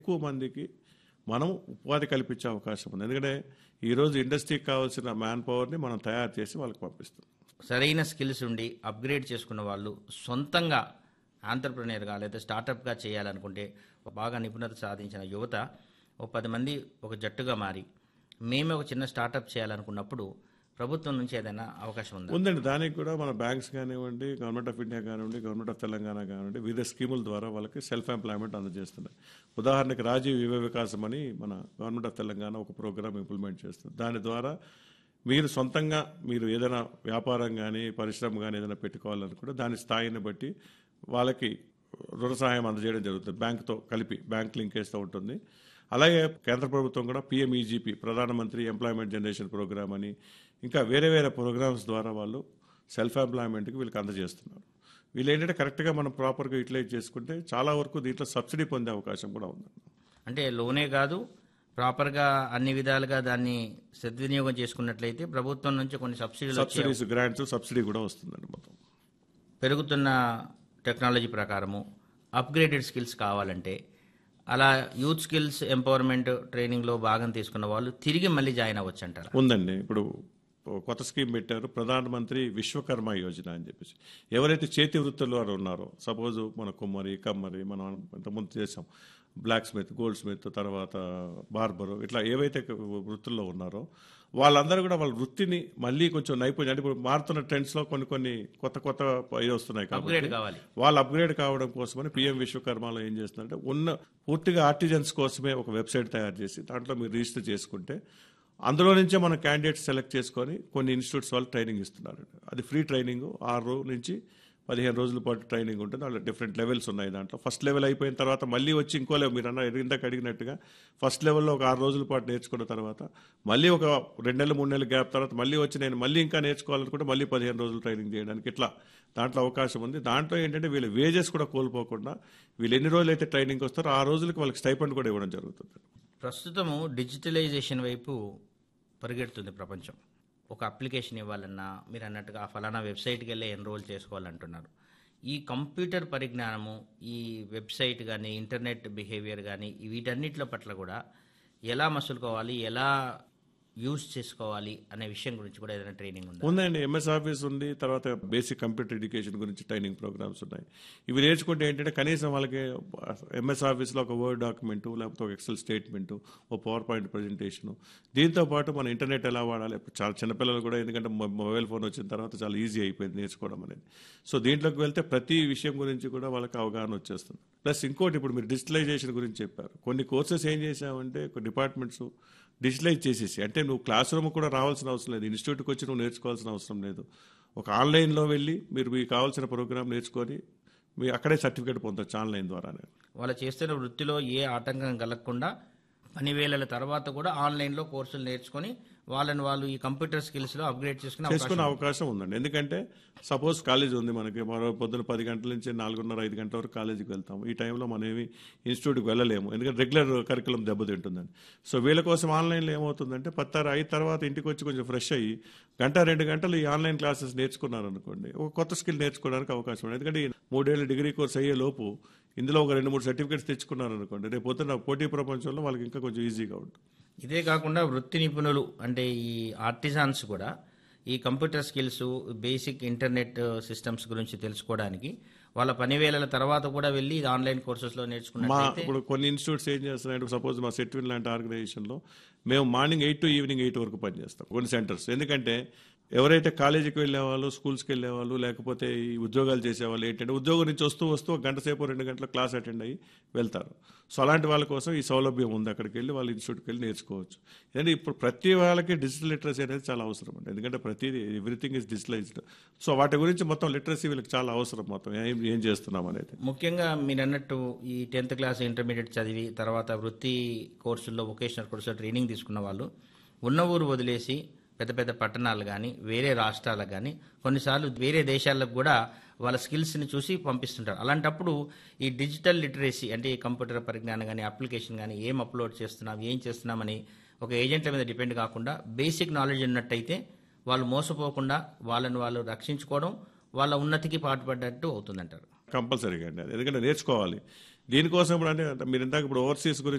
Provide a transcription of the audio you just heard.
ఎక్కువ మందికి మనం ఉపాధి కల్పించే అవకాశం ఉంది ఎందుకంటే ఈరోజు ఇండస్ట్రీకి కావాల్సిన మ్యాన్ పవర్ని మనం తయారు చేసి వాళ్ళకి పంపిస్తాం సరైన స్కిల్స్ ఉండి అప్గ్రేడ్ చేసుకున్న వాళ్ళు సొంతంగా ఆంటర్ప్రినర్గా లేదా స్టార్టప్గా చేయాలనుకుంటే బాగా నిపుణత సాధించిన యువత ఒక పది మంది ఒక జట్టుగా మారి మేమే ఒక చిన్న స్టార్టప్ చేయాలనుకున్నప్పుడు ప్రభుత్వం నుంచి ఏదైనా అవకాశం ఉందా ఉందండి దానికి కూడా మన బ్యాంక్స్ కానివ్వండి గవర్నమెంట్ ఆఫ్ ఇండియా కానివ్వండి గవర్నమెంట్ ఆఫ్ తెలంగాణ కానివ్వండి వివిధ స్కీముల ద్వారా వాళ్ళకి సెల్ఫ్ ఎంప్లాయ్మెంట్ అందజేస్తున్నాయి ఉదాహరణకి రాజీవ్ యువ వికాసం అని మన గవర్నమెంట్ ఆఫ్ తెలంగాణ ఒక ప్రోగ్రామ్ ఇంప్లిమెంట్ చేస్తుంది దాని ద్వారా మీరు సొంతంగా మీరు ఏదైనా వ్యాపారం కానీ పరిశ్రమ కానీ ఏదైనా పెట్టుకోవాలనుకుంటే దాని స్థాయిని బట్టి వాళ్ళకి రుణ సహాయం అందజేయడం జరుగుతుంది బ్యాంకుతో కలిపి బ్యాంక్ లింకేజ్తో ఉంటుంది అలాగే కేంద్ర ప్రభుత్వం కూడా పిఎంఈజీపీ ప్రధానమంత్రి ఎంప్లాయ్మెంట్ జనరేషన్ ప్రోగ్రామ్ అని ఇంకా వేరే వేరే ప్రోగ్రామ్స్ ద్వారా వాళ్ళు సెల్ఫ్ ఎంప్లాయ్మెంట్కి వీళ్ళకి అందజేస్తున్నారు వీళ్ళు ఏంటంటే కరెక్ట్గా మనం ప్రాపర్గా యూటిలైజ్ చేసుకుంటే చాలా వరకు దీంట్లో సబ్సిడీ పొందే అవకాశం కూడా ఉంది అంటే లోనే కాదు ప్రాపర్గా అన్ని విధాలుగా దాన్ని సద్వినియోగం చేసుకున్నట్లయితే ప్రభుత్వం నుంచి కొన్ని సబ్సిడీలు వచ్చే సబ్సిడీస్ గ్రాంట్స్ సబ్సిడీ కూడా వస్తుందండి మొత్తం పెరుగుతున్న టెక్నాలజీ ప్రకారము అప్గ్రేడెడ్ స్కిల్స్ కావాలంటే అలా యూత్ స్కిల్స్ ఎంపవర్మెంట్ ట్రైనింగ్లో భాగం తీసుకున్న వాళ్ళు తిరిగి మళ్ళీ జాయిన్ అవ్వచ్చు అంటారా ఉందండి ఇప్పుడు కొత్త స్కీమ్ పెట్టారు ప్రధానమంత్రి విశ్వకర్మ యోజన అని చెప్పేసి ఎవరైతే చేతి వృత్తుల వారు ఉన్నారో సపోజ్ మన కుమ్మరి కమ్మరి మనం ఇంతకుముందు చేసాం బ్లాక్ స్మిత్ గోల్డ్ స్మిత్ తర్వాత బార్బరు ఇట్లా ఏవైతే వృత్తుల్లో ఉన్నారో వాళ్ళందరూ కూడా వాళ్ళ వృత్తిని మళ్ళీ కొంచెం నైపుణ్యం అంటే ఇప్పుడు మారుతున్న ట్రెండ్స్లో కొన్ని కొన్ని కొత్త కొత్త ఇవి వస్తున్నాయి అప్గ్రేడ్ కాబట్టి కావాలి వాళ్ళు అప్గ్రేడ్ కావడం కోసమని పిఎం విశ్వకర్మలో ఏం చేస్తున్నారంటే ఉన్న పూర్తిగా ఆర్టిజన్స్ కోసమే ఒక వెబ్సైట్ తయారు చేసి దాంట్లో మీరు రిజిస్టర్ చేసుకుంటే అందులో నుంచే మన క్యాండిడేట్స్ సెలెక్ట్ చేసుకొని కొన్ని ఇన్స్టిట్యూట్స్ వాళ్ళు ట్రైనింగ్ ఇస్తున్నారు అది ఫ్రీ ట్రైనింగ్ ఆరు నుంచి పదిహేను రోజుల పాటు ట్రైనింగ్ ఉంటుంది దాంట్లో డిఫరెంట్ లెవెల్స్ ఉన్నాయి దాంట్లో ఫస్ట్ లెవెల్ అయిపోయిన తర్వాత మళ్ళీ వచ్చి ఇంకో లెవెల్ మీరు అన్న ఇందాక అడిగినట్టుగా ఫస్ట్ లెవెల్లో ఒక ఆరు రోజుల పాటు నేర్చుకున్న తర్వాత మళ్ళీ ఒక రెండు నెలలు మూడు నెలల గ్యాప్ తర్వాత మళ్ళీ వచ్చి నేను మళ్ళీ ఇంకా నేర్చుకోవాలనుకుంటే మళ్ళీ పదిహేను రోజులు ట్రైనింగ్ చేయడానికి ఇట్లా దాంట్లో అవకాశం ఉంది దాంట్లో ఏంటంటే వీళ్ళ వేజెస్ కూడా కోల్పోకుండా వీళ్ళు ఎన్ని రోజులు అయితే ట్రైనింగ్ వస్తారో ఆ రోజులకి వాళ్ళకి స్టైపెండ్ కూడా ఇవ్వడం జరుగుతుంది ప్రస్తుతము డిజిటలైజేషన్ వైపు పరిగెడుతుంది ప్రపంచం ఒక అప్లికేషన్ ఇవ్వాలన్నా మీరు అన్నట్టుగా ఆ ఫలానా వెబ్సైట్కి వెళ్ళి ఎన్రోల్ చేసుకోవాలంటున్నారు ఈ కంప్యూటర్ పరిజ్ఞానము ఈ వెబ్సైట్ కానీ ఇంటర్నెట్ బిహేవియర్ కానీ వీటన్నిటిల పట్ల కూడా ఎలా మసులుకోవాలి ఎలా యూజ్ చేసుకోవాలి అనే విషయం గురించి కూడా ఏదైనా ట్రైనింగ్ ఉందా ఉందండి ఎంఎస్ ఆఫీస్ ఉంది తర్వాత బేసిక్ కంప్యూటర్ ఎడ్యుకేషన్ గురించి ట్రైనింగ్ ప్రోగ్రామ్స్ ఉన్నాయి ఇవి నేర్చుకుంటే ఏంటంటే కనీసం వాళ్ళకి ఎంఎస్ ఆఫీస్లో ఒక వర్డ్ డాక్యుమెంట్ లేకపోతే ఒక ఎక్సెల్ స్టేట్మెంట్ ఒక పవర్ పాయింట్ ప్రజెంటేషన్ దీంతో పాటు మన ఇంటర్నెట్ ఎలా వాడాలి ఇప్పుడు చాలా చిన్నపిల్లలు కూడా ఎందుకంటే మొ- మొబైల్ ఫోన్ వచ్చిన తర్వాత చాలా ఈజీ అయిపోయింది నేర్చుకోవడం అనేది సో దీంట్లోకి వెళ్తే ప్రతి విషయం గురించి కూడా వాళ్ళకి అవగాహన వచ్చేస్తుంది ప్లస్ ఇంకోటి ఇప్పుడు మీరు డిజిటలైజేషన్ గురించి చెప్పారు కొన్ని కోర్సెస్ ఏం చేసామంటే కొన్ని డిపార్ట్మెంట్స్ డిజిటలైజ్ చేసేసి అంటే నువ్వు క్లాస్ రూమ్ కూడా రావాల్సిన అవసరం లేదు ఇన్స్టిట్యూట్కి వచ్చి నువ్వు నేర్చుకోవాల్సిన అవసరం లేదు ఒక ఆన్లైన్లో వెళ్ళి మీరు మీకు కావాల్సిన ప్రోగ్రామ్ నేర్చుకొని మీ అక్కడే సర్టిఫికేట్ పొందొచ్చు ఆన్లైన్ ద్వారానే వాళ్ళు చేస్తున్న వృత్తిలో ఏ ఆటంకం కలగకుండా పని వేళల తర్వాత కూడా ఆన్లైన్లో కోర్సులు నేర్చుకొని వాళ్ళని వాళ్ళు ఈ కంప్యూటర్ స్కిల్స్లో అప్గ్రేడ్ చేసుకుని అవకాశం చేసుకునే అవకాశం ఉందండి ఎందుకంటే సపోజ్ కాలేజ్ ఉంది మనకి మరో పొద్దున పది గంటల నుంచి నాలుగున్నర ఐదు గంటల వరకు కాలేజీకి వెళ్తాం ఈ టైంలో మనం ఏమి ఇన్స్టిట్యూట్కి వెళ్ళలేము ఎందుకంటే రెగ్యులర్ కరికులం దెబ్బతింటుందని సో వీళ్ళ కోసం ఆన్లైన్లో ఏమవుతుందంటే పత్తారు అయిన తర్వాత ఇంటికి వచ్చి కొంచెం ఫ్రెష్ అయ్యి గంట రెండు గంటలు ఈ ఆన్లైన్ క్లాసెస్ నేర్చుకున్నారు అనుకోండి ఒక కొత్త స్కిల్ నేర్చుకోవడానికి అవకాశం ఉంది ఎందుకంటే ఈ మూడేళ్ళు డిగ్రీ కోర్స్ అయ్యే లోపు ఇందులో ఒక రెండు మూడు సర్టిఫికేట్స్ తెచ్చుకున్నారు అనుకోండి రేపు పొద్దున పోటీ ప్రపంచంలో వాళ్ళకి ఇంకా కొంచెం ఈజీగా ఉంటుంది ఇదే కాకుండా వృత్తి నిపుణులు అంటే ఈ ఆర్టిజాన్స్ కూడా ఈ computer skills basic internet systems గురించి తెలుసుకోవడానికి వాళ్ళ పని వేళల తర్వాత కూడా వెళ్ళి ఇది ఆన్లైన్ కోర్సెస్లో మా నేర్చుకున్నట్లయితే ఇప్పుడు కొన్ని ఇన్స్టిట్యూట్స్ ఏం చేస్తున్నాయంటే సపోజ్ మా సెట్విన్ లాంటి ఆర్గనైజేషన్లో మేము morning eight to evening eight వరకు పనిచేస్తాం కొన్ని సెంటర్స్ ఎందుకంటే ఎవరైతే కాలేజీకి వెళ్ళేవాళ్ళు స్కూల్స్కి వెళ్ళేవాళ్ళు లేకపోతే ఈ ఉద్యోగాలు చేసేవాళ్ళు ఏంటంటే ఉద్యోగం నుంచి వస్తూ వస్తూ ఒక గంట సేపు రెండు గంటల క్లాస్ అటెండ్ అయ్యి వెళ్తారు సో అలాంటి వాళ్ళ కోసం ఈ సౌలభ్యం ఉంది అక్కడికి వెళ్ళి వాళ్ళ ఇన్స్టిట్యూట్కి వెళ్ళి నేర్చుకోవచ్చు ఎందుకంటే ఇప్పుడు ప్రతి వాళ్ళకి డిజిటల్ లిటరసీ అనేది చాలా అవసరం అండి ఎందుకంటే ప్రతిదీ ఎవ్రీథింగ్ ఇస్ డిజిటలైజ్డ్ సో వాటి గురించి మొత్తం లిటరసీ వీళ్ళకి చాలా అవసరం మొత్తం ఏం ఏం చేస్తున్నాం అనేది ముఖ్యంగా మీరు అన్నట్టు ఈ టెన్త్ క్లాస్ ఇంటర్మీడియట్ చదివి తర్వాత వృత్తి కోర్సుల్లో వొకేషనల్ కోర్సులో ట్రైనింగ్ తీసుకున్న వాళ్ళు ఉన్న ఊరు వదిలేసి పెద్ద పెద్ద పట్టణాలు కానీ వేరే రాష్ట్రాలకు కానీ కొన్నిసార్లు వేరే దేశాలకు కూడా వాళ్ళ స్కిల్స్ని చూసి పంపిస్తుంటారు అలాంటప్పుడు ఈ డిజిటల్ లిటరసీ అంటే ఈ కంప్యూటర్ పరిజ్ఞానం కానీ అప్లికేషన్ కానీ ఏం అప్లోడ్ చేస్తున్నాం ఏం చేస్తున్నామని ఒక ఏజెంట్ల మీద డిపెండ్ కాకుండా బేసిక్ నాలెడ్జ్ ఉన్నట్టయితే వాళ్ళు మోసపోకుండా వాళ్ళని వాళ్ళు రక్షించుకోవడం వాళ్ళ ఉన్నతికి పాటుపడ్డట్టు అవుతుందంటారు కంపల్సరీగా అండి అది ఎందుకంటే నేర్చుకోవాలి దీనికోసం ఇప్పుడు అంటే మీరు ఇందాక ఇప్పుడు ఓవర్సీస్ గురించి